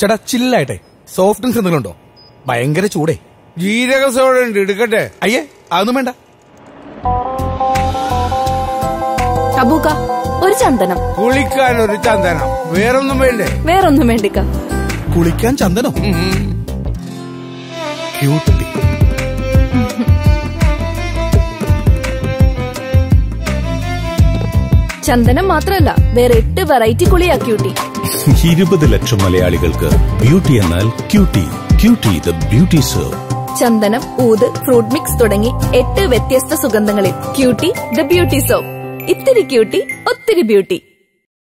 ചേട്ടാ ചില്ലായിട്ടെ soft drinks എന്തെങ്കിലും ഉണ്ടോ ഭയങ്കര ചൂടേ ജീരക സോഡ ഉണ്ട് എടുക്കട്ടെ അയ്യേ അതൊന്നും വേണ്ട അബൂക്ക ഒരു ചന്ദനം കുളിക്കാൻ ഒരു ചന്ദനം വേറൊന്നും വേണ്ടേ വേറൊന്നും വേണ്ടിക്ക കുളിക്കാൻ ചന്ദനോ ക്യൂട്ടി ചന്ദനം മാത്രമല്ല വേറെ എട്ട് വെറൈറ്റി കുളിയാ ക്യൂട്ടി ഇരുപത് ലക്ഷം മലയാളികൾക്ക് ബ്യൂട്ടി എന്നാൽ cutie cutie the beauty save ചന്ദനം ഊത് ഫ്രൂട്ട് മിക്സ് തുടങ്ങി എട്ട് വ്യത്യസ്ത സുഗന്ധങ്ങളിൽ ക്യൂട്ടി ദ ബ്യൂട്ടി സോപ്പ് ഇത്തിരി ക്യൂട്ടി ഒത്തിരി ബ്യൂട്ടി